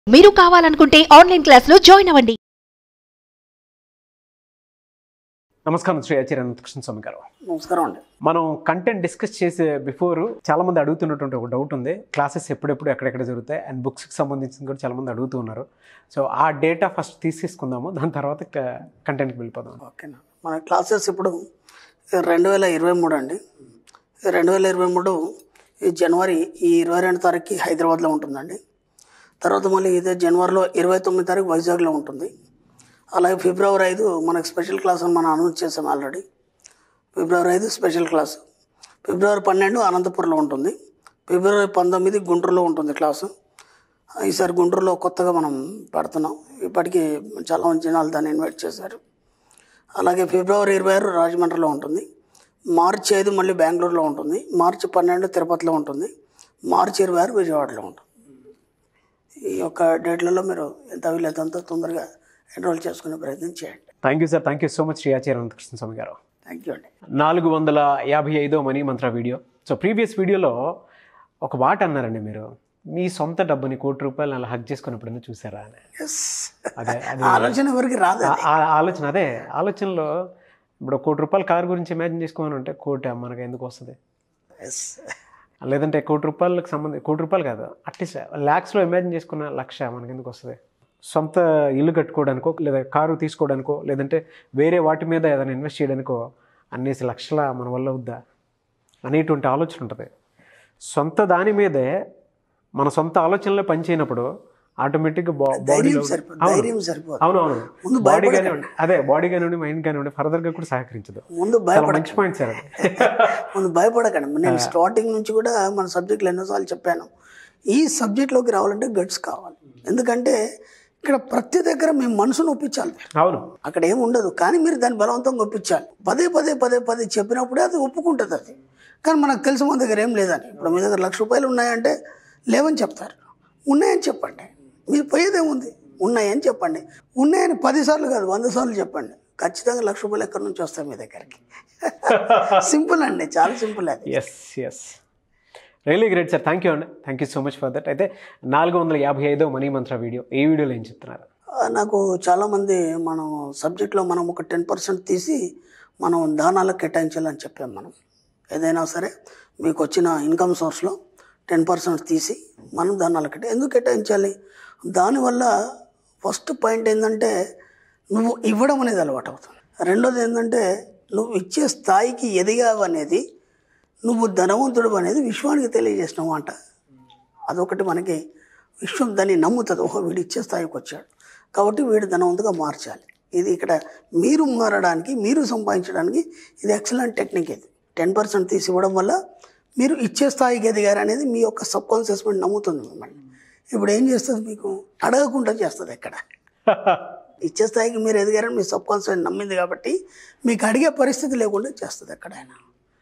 మీరు కావాలనుకుంటే ఆన్లైన్ క్లాసులో జాయిన్ అవ్వండి నమస్కారం శ్రీ ఆచార్య అనంతకృష్ణ స్వామి గారు నమస్కారం అండి మనం కంటెంట్ డిస్కస్ చేసే బిఫోర్ చాలా మంది అడుగుతున్నటువంటి ఒక డౌట్ ఉంది క్లాసెస్ ఎప్పుడెప్పుడు ఎక్కడెక్కడ జరుగుతాయి అండ్ బుక్స్కి సంబంధించింది కూడా చాలా మంది అడుగుతూ ఉన్నారు సో ఆ డేటా ఫస్ట్ తీసేసుకుందాము దాని తర్వాత కంటెంట్కి వెళ్ళిపోదాం ఓకేనా మన క్లాసెస్ ఇప్పుడు రెండు వేల ఇరవై మూడు అండి రెండు వేల ఇరవై మూడు ఈ జనవరి ఈ ఇరవై రెండు తారీఖుకి హైదరాబాద్లో ఉంటుందండి తర్వాత మళ్ళీ ఇదే జనవరిలో ఇరవై తొమ్మిది తారీఖు వైజాగ్లో ఉంటుంది అలాగే ఫిబ్రవరి ఐదు మనకు స్పెషల్ క్లాస్ అని మనం అనౌన్స్ చేసాం ఆల్రెడీ ఫిబ్రవరి ఐదు స్పెషల్ క్లాసు ఫిబ్రవరి పన్నెండు అనంతపురంలో ఉంటుంది ఫిబ్రవరి పంతొమ్మిది గుంటూరులో ఉంటుంది క్లాసు ఈసారి గుంటూరులో కొత్తగా మనం పెడుతున్నాం ఇప్పటికీ చాలా మంది జనాలు దాన్ని ఇన్వైట్ చేశారు అలాగే ఫిబ్రవరి ఇరవై ఆరు రాజమండ్రిలో ఉంటుంది మార్చి ఐదు మళ్ళీ బెంగళూరులో ఉంటుంది మార్చి పన్నెండు తిరుపతిలో ఉంటుంది మార్చి ఇరవై ఆరు విజయవాడలో ఉంటుంది ఈ యొక్క డేట్లలో మీరు ఎంత వీలైతే తొందరగా ఎన్రోల్ చేసుకునే ప్రయత్నం చేయండి thank you sir thank you so much Shri Acharya Anantakrishna Swami గారు థ్యాంక్ యూ అండి నాలుగు వందల యాభై ఐదో మనీ మంత్ర వీడియో సో ప్రీవియస్ వీడియోలో ఒక మాట అన్నారండి మీరు మీ సొంత డబ్బుని కోటి రూపాయలు అలా హక్ చేసుకుని ఎప్పుడైనా చూసారా అని ఎస్ అదే అది ఆలోచన ఎవరికి రాదు ఆ- ఆ ఆలోచన అదే ఆలోచనలో ఇప్పుడు ఒక కోటి రూపాయల కారు గురించి ఇమాజిన్ చేసుకోమని ఉంటే కోటి మనకు ఎందుకు వస్తుంది ఎస్ లేదంటే కోటి రూపాయలకు సంబంధం కోటి రూపాయలు కాదు అట్లీస్ట్ ల్యాక్స్లో ఇమాజిన్ చేసుకున్న లక్ష మనకి ఎందుకు వస్తుంది సొంత ఇల్లు కట్టుకోవడానికో లేదా కారు తీసుకోవడానికో లేదంటే వేరే వాటి మీద ఏదైనా ఇన్వెస్ట్ చేయడానికో అన్నేసి లక్షల మన వల్ల వద్దా అనేటువంటి ఆలోచన ఉంటుంది సొంత దాని మీదే మన సొంత ఆలోచనలో పనిచేయనప్పుడు ఆటోమేటిక్గా బా బాడీలో ధైర్యం సరిపోదు ధైర్యం సరిపోదు అవును అవును ముందు బాడీ కానివ్వండి అదే బాడీ కానివ్వండి మైండ్ కానివ్వండి ఫర్దర్గా కూడా సహకరించదు ముందు చాలా భయపడ మంచి పాయింట్ సార్ అది ముందు భయపడకండి నేను స్టార్టింగ్ నుంచి కూడా మన సబ్జెక్టులు ఎన్నోసార్లు చెప్పాను ఈ సబ్జెక్ట్లోకి రావాలంటే గట్స్ కావాలి ఎందుకంటే ఇక్కడ ప్రతి దగ్గర మేము మనసును ఒప్పించాలి మీరు. అవును అక్కడ ఏమి ఉండదు కానీ మీరు దాన్ని బలవంతంగా ఒప్పించాలి పదే పదే పదే పదే చెప్పినప్పుడే అది ఒప్పుకుంటుంది అది కానీ మనకు తెలిసి మన దగ్గర ఏం లేదని ఇప్పుడు మీ దగ్గర లక్ష రూపాయలు ఉన్నాయంటే లేవని చెప్తారు ఉన్నాయని చెప్పండి మీరు పోయేదేముంది ఉన్నాయని చెప్పండి ఉన్నాయని పదిసార్లు కాదు వంద సార్లు చెప్పండి ఖచ్చితంగా లక్ష రూపాయలు ఎక్కడి నుంచి వస్తాయి మీ దగ్గరికి సింపుల్ అండి చాలా సింపుల్ అది yes yes really great sir thank you అండి thank you so much for that అయితే నాలుగు వందల యాభై ఐదో మనీ మంత్ర వీడియో ఏ వీడియోలో ఏం చెప్తున్నారు ఆ, నాకు చాలామంది మనం సబ్జెక్ట్లో మనం ఒక టెన్ పర్సెంట్ తీసి మనం దానాలకు కేటాయించాలని చెప్పాం మనం ఏదైనా సరే మీకు వచ్చిన ఇన్కమ్ సోర్స్లో టెన్ పర్సెంట్ తీసి మనం దానాలకు కేటా ఎందుకు కేటాయించాలి దానివల్ల ఫస్ట్ పాయింట్ ఏంటంటే నువ్వు ఇవ్వడం అనేది అలవాటు అవుతుంది రెండోది ఏంటంటే నువ్వు ఇచ్చే స్థాయికి ఎదిగావు అనేది నువ్వు ధనవంతుడు అనేది విశ్వానికి తెలియజేసినావు అంట అదొకటి మనకి విశ్వం దాన్ని నమ్ముతుంది ఓహో వీడు ఇచ్చే స్థాయికి వచ్చాడు కాబట్టి వీడు ధనవంతుగా మార్చాలి ఇది ఇక్కడ మీరు మారడానికి మీరు సంపాదించడానికి ఇది ఎక్సలెంట్ టెక్నిక్ ఇది టెన్ పర్సెంట్ తీసి ఇవ్వడం వల్ల మీరు ఇచ్చే స్థాయికి ఎదిగారు అనేది మీ యొక్క సబ్ కాన్షియస్ మైండ్ నమ్ముతుంది మిమ్మల్ని ఇప్పుడు ఏం చేస్తుంది మీకు అడగకుండా చేస్తుంది ఎక్కడ ఇచ్చే స్థాయికి మీరు ఎదిగారని మీ సబ్ కాన్షియస్ మైండ్ నమ్మింది కాబట్టి మీకు అడిగే పరిస్థితి లేకుండా చేస్తుంది ఎక్కడైనా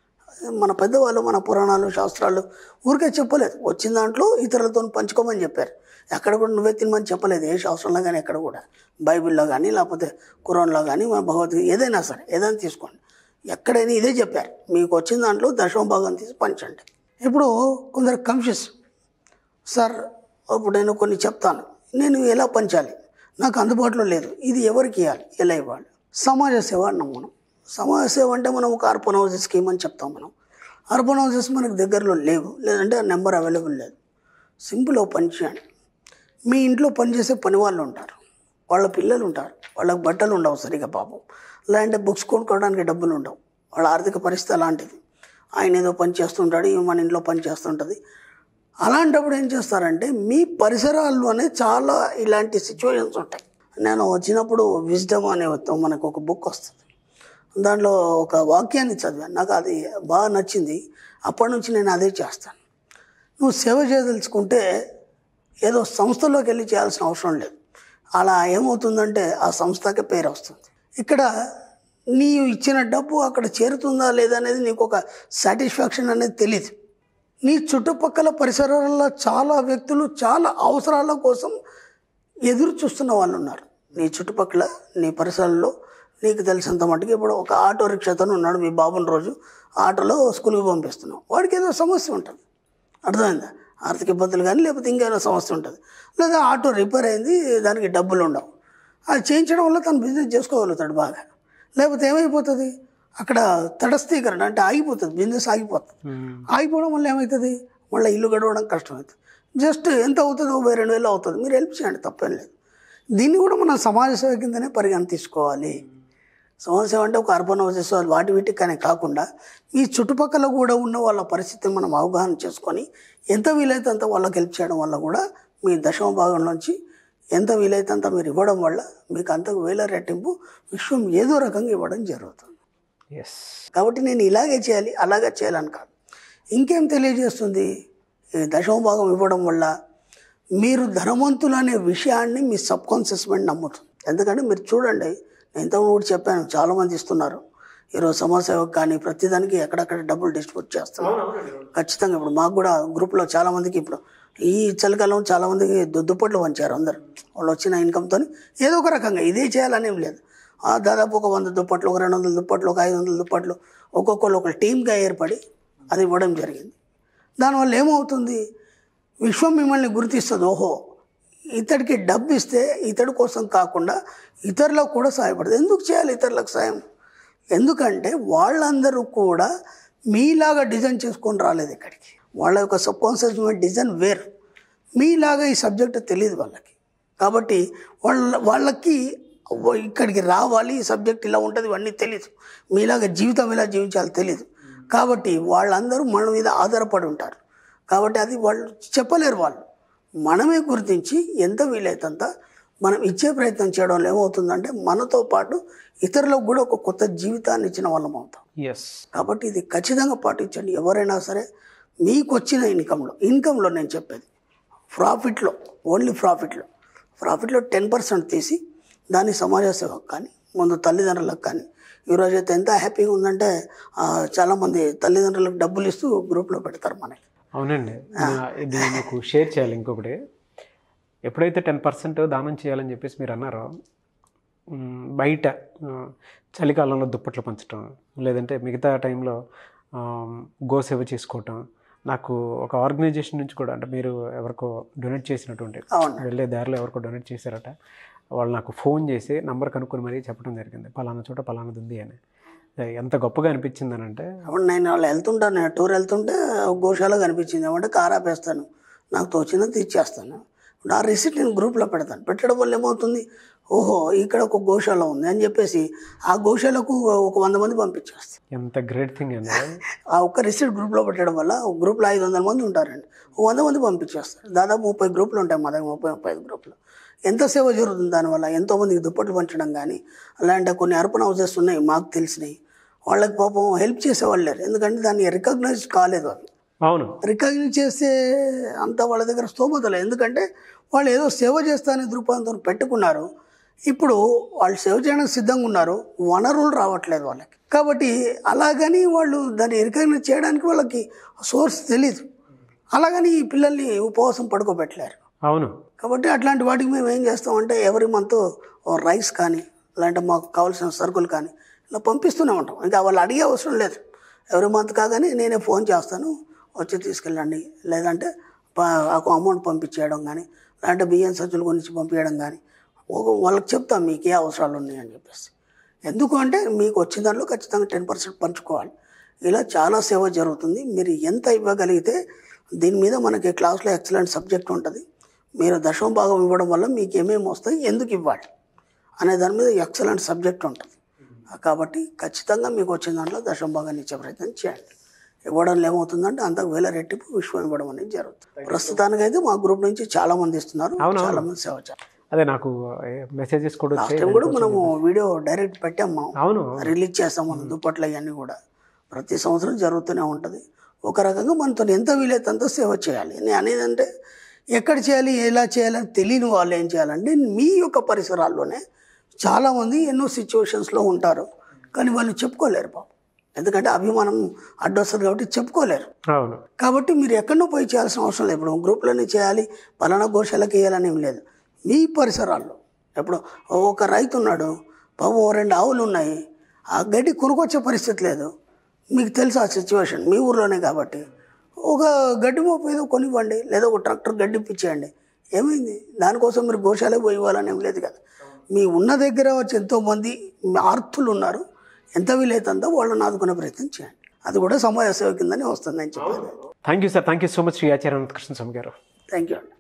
మన పెద్దవాళ్ళు మన పురాణాలు శాస్త్రాలు ఊరికే చెప్పలేదు వచ్చిన దాంట్లో ఇతరులతో పంచుకోమని చెప్పారు ఎక్కడ కూడా నువ్వే తినమని చెప్పలేదు ఏ శాస్త్రంలో కానీ ఎక్కడ కూడా బైబిల్లో కానీ లేకపోతే ఖురాన్లో కానీ మన భగవద్గీత ఏదైనా సరే ఏదైనా తీసుకోండి ఎక్కడైనా ఇదే చెప్పారు మీకు వచ్చిన దాంట్లో దశమ భాగం తీసి పంచండి ఇప్పుడు కొందరు కన్ఫ్యూస్ సార్ ఇప్పుడు నేను కొన్ని చెప్తాను నేను ఎలా పంచాలి నాకు అందుబాటులో లేదు ఇది ఎవరికి ఇవ్వాలి ఎలా ఇవ్వాలి సమాజ సేవ అన్నాం మనం సమాజ సేవ అంటే మనం ఒక అర్పణ హౌసెస్ స్కీమ్ అని చెప్తాం మనం అర్పణ హౌసెస్ మనకు దగ్గరలో లేవు లేదంటే ఆ నెంబర్ అవైలబుల్ లేదు సింపుల్ ఓ పని చేయండి మీ ఇంట్లో పనిచేసే పని వాళ్ళు ఉంటారు వాళ్ళ పిల్లలు ఉంటారు వాళ్ళకి బట్టలు ఉండవు సరిగా పాపం లేదంటే బుక్స్ కొనుక్కోవడానికి డబ్బులు ఉండవు వాళ్ళ ఆర్థిక పరిస్థితి అలాంటిది ఆయన ఏదో పని చేస్తుంటాడు ఈమె మన ఇంట్లో పని చేస్తుంటుంది అలాంటప్పుడు ఏం చేస్తారంటే మీ పరిసరాల్లోనే చాలా ఇలాంటి సిచ్యువేషన్స్ ఉంటాయి నేను వచ్చినప్పుడు విజ్డమ్ అనే ఒక- మనకు ఒక బుక్ వస్తుంది దాంట్లో ఒక వాక్యాన్ని చదివాను నాకు అది బాగా నచ్చింది అప్పటి నుంచి నేను అదే చేస్తాను నువ్వు సేవ చేయదలుచుకుంటే ఏదో సంస్థలోకి వెళ్ళి చేయాల్సిన అవసరం లేదు అలా ఏమవుతుందంటే ఆ సంస్థకే పేరు వస్తుంది ఇక్కడ నీవు ఇచ్చిన డబ్బు అక్కడ చేరుతుందా లేదా అనేది నీకు ఒక సాటిస్ఫాక్షన్ అనేది తెలియదు నీ చుట్టుపక్కల పరిసరాల్లో చాలా వ్యక్తులు చాలా అవసరాల కోసం ఎదురు చూస్తున్న వాళ్ళు ఉన్నారు నీ చుట్టుపక్కల నీ పరిసరాల్లో నీకు తెలిసినంత మట్టుకు ఇప్పుడు ఒక ఆటో రిక్షాతోనే ఉన్నాడు మీ బాబుని రోజు ఆటోలో స్కూల్కి పంపిస్తున్నావు వాడికి ఏదో సమస్య ఉంటుంది అర్థమైందా ఆర్థిక ఇబ్బందులు కానీ లేకపోతే ఇంకేమైనా సమస్య ఉంటుంది లేదా ఆటో రిపేర్ అయింది దానికి డబ్బులు ఉండవు అది చేయించడం వల్ల తను బిజినెస్ చేసుకోగలుగుతాడు బాగా లేకపోతే ఏమైపోతుంది అక్కడ తటస్థీకరణ అంటే ఆగిపోతుంది బిజినెస్ ఆగిపోతుంది ఆగిపోవడం వల్ల ఏమవుతుంది మళ్ళీ ఇల్లు గడవడం కష్టమవుతుంది జస్ట్ ఎంత అవుతుందో ఓ రెండు వేలు అవుతుంది మీరు హెల్ప్ చేయండి తప్పేం లేదు దీన్ని కూడా మనం సమాజ సేవ కిందనే పరిగణ తీసుకోవాలి సమాజ సేవ అంటే ఒక అర్బన్ హౌసెస్ వాటి వీటికనే కాకుండా మీ చుట్టుపక్కల కూడా ఉన్న వాళ్ళ పరిస్థితిని మనం అవగాహన చేసుకొని ఎంత వీలైతే అంత వాళ్ళకి హెల్ప్ చేయడం వల్ల కూడా మీ దశమ భాగం నుంచి ఎంత వీలైతే అంత మీరు ఇవ్వడం వల్ల మీకు అంతకు వేల రెట్టింపు విశ్వం ఏదో రకంగా ఇవ్వడం జరుగుతుంది ఎస్ కాబట్టి నేను ఇలాగే చేయాలి అలాగే చేయాలని కాదు ఇంకేం తెలియజేస్తుంది ఈ దశమ భాగం ఇవ్వడం వల్ల మీరు ధనవంతులు అనే విషయాన్ని మీ సబ్ కాన్షియస్ మైండ్ నమ్ముతుంది ఎందుకంటే మీరు చూడండి నేను ఇంతకుముందు కూడా చెప్పాను చాలామంది ఇస్తున్నారు ఈరోజు సమాజ సేవకు కానీ ప్రతిదానికి ఎక్కడెక్కడ డబ్బులు డిస్ట్రిబ్యూట్ చేస్తున్నారు ఖచ్చితంగా ఇప్పుడు మాకు కూడా గ్రూప్లో చాలామందికి ఇప్పుడు ఈ చలికాలం చాలామందికి దు- దుప్పట్లు పంచారు అందరు వాళ్ళు వచ్చిన ఇన్కమ్తో ఏదో ఒక రకంగా ఇదే చేయాలనేం లేదు ఆ దాదాపు ఒక వంద దుప్పట్లు ఒక రెండు వందల దుప్పట్లు ఒక ఐదు వందల దుప్పట్లు ఒక్కొక్కరు ఒక టీమ్గా ఏర్పడి అది ఇవ్వడం జరిగింది దానివల్ల ఏమవుతుంది విశ్వం మిమ్మల్ని గుర్తిస్తుంది ఓహో ఇతడికి డబ్బు ఇస్తే ఇతడి కోసం కాకుండా ఇతరులకు కూడా సహాయపడదు ఎందుకు చేయాలి ఇతరులకు సాయం ఎందుకంటే వాళ్ళందరూ కూడా మీలాగా డిజైన్ చేసుకొని రాలేదు ఇక్కడికి వాళ్ళ యొక్క సబ్ కాన్షియస్ మైండ్ డిజైన్ వేరు మీలాగా ఈ సబ్జెక్ట్ తెలియదు వాళ్ళకి కాబట్టి వాళ్ళ వాళ్ళకి ఓ ఇక్కడికి రావాలి ఈ సబ్జెక్ట్ ఇలా ఉంటుంది ఇవన్నీ తెలియదు మీలాగా జీవితం ఎలా జీవించాలో తెలియదు కాబట్టి వాళ్ళందరూ మన మీద ఆధారపడి ఉంటారు కాబట్టి అది వాళ్ళు చెప్పలేరు వాళ్ళు మనమే గుర్తించి ఎంత వీలైతంత మనం ఇచ్చే ప్రయత్నం చేయడం వల్ల ఏమవుతుందంటే మనతో పాటు ఇతరులకు కూడా ఒక కొత్త జీవితాన్ని ఇచ్చిన వాళ్ళం అవుతాం ఎస్ కాబట్టి ఇది ఖచ్చితంగా పాటించండి ఎవరైనా సరే మీకు వచ్చిన ఇన్కంలో ఇన్కంలో నేను చెప్పేది ప్రాఫిట్లో ఓన్లీ ప్రాఫిట్లో ప్రాఫిట్లో టెన్ పర్సెంట్ తీసి దాన్ని సమాజ సేవకు కానీ ముందు తల్లిదండ్రులకు కానీ ఈరోజు అయితే ఎంత హ్యాపీగా ఉందంటే ఆ, చాలామంది తల్లిదండ్రులకు డబ్బులు ఇస్తూ గ్రూప్లో పెడతారు మనకి అవునండి నా- ఇది మీకు షేర్ చేయాలి ఇంకొకటి ఎప్పుడైతే టెన్ పర్సెంట్ దానం చేయాలని చెప్పేసి మీరు అన్నారో మ్, బయట ఆ, చలికాలంలో దుప్పట్లు పంచడం లేదంటే మిగతా టైంలో ఆ, గోసేవ చేసుకోవటం నాకు ఒక ఆర్గనైజేషన్ నుంచి కూడా అంటే మీరు ఎవరికో డొనేట్ చేసినటువంటి అవును. వెళ్ళే దారిలో ఎవరికో డొనేట్ చేశారట వాళ్ళు నాకు ఫోన్ చేసి నంబర్ కనుక్కొని మరీ చెప్పడం జరిగింది పలానా చోట పలానాది ఉంది అని ఎంత గొప్పగా అనిపించింది అని అంటే అప్పుడు నేను వాళ్ళు వెళ్తుంటాను నేను టూర్ వెళ్తుంటే ఒక గోశాల కనిపించింది ఏమంటే కార్ ఆపేస్తాను నాకు తోచినంత ఇచ్చేస్తాను ఇప్పుడు ఆ రిసిప్ట్ నేను గ్రూప్లో పెడతాను పెట్టడం వల్ల ఏమవుతుంది ఓహో ఇక్కడ ఒక గోశాల ఉంది అని చెప్పేసి ఆ గోశాలకు ఒక వంద మంది పంపించేస్తాను ఎంత గ్రేట్ థింగ్ అండి ఆ ఒక్క రిసిప్ట్ గ్రూప్లో పెట్టడం వల్ల ఒక గ్రూప్లో ఐదు వందల మంది ఉంటారండి ఒక వంద మంది పంపించేస్తారు దాదాపు ముప్పై గ్రూపులు ఉంటాయి మా దగ్గర ముప్పై ముప్పై ఐదు గ్రూపులు ఎంత సేవ జరుగుతుంది దానివల్ల ఎంతోమందికి దుప్పట్లు పంచడం కానీ అలాంటి కొన్ని అర్పణ హౌసెస్ ఉన్నాయి మాకు తెలిసినాయి వాళ్ళకి పాపం హెల్ప్ చేసేవాళ్ళు లేరు ఎందుకంటే దాన్ని రికగ్నైజ్ కాలేదు అవి అవును రికగ్నైజ్ చేస్తే అంత వాళ్ళ దగ్గర స్తోమత లేదు ఎందుకంటే వాళ్ళు ఏదో సేవ చేస్తానే దృక్పథంతో పెట్టుకున్నారు ఇప్పుడు వాళ్ళు సేవ చేయడానికి సిద్ధంగా ఉన్నారు వనరులు రావట్లేదు వాళ్ళకి కాబట్టి అలాగని వాళ్ళు దాన్ని రికగ్నైజ్ చేయడానికి వాళ్ళకి సోర్స్ తెలీదు అలాగని ఈ పిల్లల్ని ఉపవాసం పడుకోబెట్టలేరు అవును కాబట్టి అట్లాంటి వాటికి మేము ఏం చేస్తామంటే ఎవరి మంత్ రైస్ కానీ లేదంటే మాకు కావాల్సిన సరుకులు కానీ ఇలా పంపిస్తూనే ఉంటాం ఇంకా వాళ్ళు అడిగే అవసరం లేదు ఎవరి మంత్ కాగానే నేనే ఫోన్ చేస్తాను వచ్చి తీసుకెళ్ళండి లేదంటే ఒక అమౌంట్ పంపించేయడం కానీ లేదంటే బియ్యం సజ్జుల గురించి పంపించడం కానీ ఒక వాళ్ళకి చెప్తాం మీకు ఏ అవసరాలు ఉన్నాయని చెప్పేసి ఎందుకు అంటే మీకు వచ్చిన దాంట్లో ఖచ్చితంగా టెన్ పర్సెంట్ పంచుకోవాలి ఇలా చాలా సేవ జరుగుతుంది మీరు ఎంత ఇవ్వగలిగితే దీని మీద మనకి క్లాస్లో ఎక్సలెంట్ సబ్జెక్ట్ ఉంటుంది మీరు దశమ భాగం ఇవ్వడం వల్ల మీకు ఏమేమి వస్తాయి ఎందుకు ఇవ్వాలి అనే దాని మీద ఎక్సలెంట్ సబ్జెక్ట్ ఉంటుంది కాబట్టి ఖచ్చితంగా మీకు వచ్చిన దాంట్లో దశమ భాగాన్ని ఇచ్చే ప్రయత్నం చేయండి ఇవ్వడంలో ఏమవుతుందంటే అంతకు వేల రెట్టింపు విశ్వం ఇవ్వడం అనేది జరుగుతుంది ప్రస్తుతానికైతే మా గ్రూప్ నుంచి చాలా మంది ఇస్తున్నారు అవునవును. చాలా మంది సేవ చేస్తారు అదే నాకు మెసేజెస్ కూడా లాస్ట్ వచ్చాయి టైం కూడా మనము వీడియో డైరెక్ట్ పెట్టాం మనం అవును రిలీజ్ చేస్తాం మనం దుప్పట్లు అవన్నీ కూడా ప్రతి సంవత్సరం జరుగుతూనే ఉంటుంది ఒక రకంగా మనతో ఎంత వీలైతే అంత సేవ చేయాలి నేను అనేది అంటే ఎక్కడ చేయాలి ఎలా చేయాలని తెలియని వాళ్ళు ఏం చేయాలంటే మీ యొక్క పరిసరాల్లోనే చాలామంది ఎన్నో సిచ్యువేషన్స్లో ఉంటారు కానీ వాళ్ళు చెప్పుకోలేరు పాపం ఎందుకంటే అభిమానం అడ్డొస్తుంది కాబట్టి చెప్పుకోలేరు అవును కాబట్టి మీరు ఎక్కడో పోయి చేయాల్సిన అవసరం లేదు ఇప్పుడు గ్రూప్లోనే చేయాలి పలానా గోశాలకు వేయాలని ఏం లేదు మీ పరిసరాల్లో ఇప్పుడు ఒక రైతు ఉన్నాడు పాపం ఓ రెండు ఆవులు ఉన్నాయి ఆ గడ్డి కొనుక్కొచ్చే పరిస్థితి లేదు మీకు తెలుసు ఆ సిచ్యువేషన్ మీ ఊర్లోనే కాబట్టి ఒక గడ్డి మోపు ఏదో కొనివ్వండి లేదా ఒక ట్రాక్టర్ గడ్డి ఇప్పించేయండి ఏమైంది దానికోసం మీరు గోశాలే పోయి ఇవ్వాలని ఏం లేదు కదా మీ ఉన్న దగ్గర వచ్చి ఎంతోమంది ఆర్తులు ఉన్నారు ఎంత వీలైతుందో వాళ్ళని ఆదుకునే ప్రయత్నం చేయండి అది కూడా సమాజ సేవ కిందనే వస్తుందని చెప్పేది thank you sir thank you so much Shri Acharya Anantakrishna Swami గారు థ్యాంక్ యూ అండి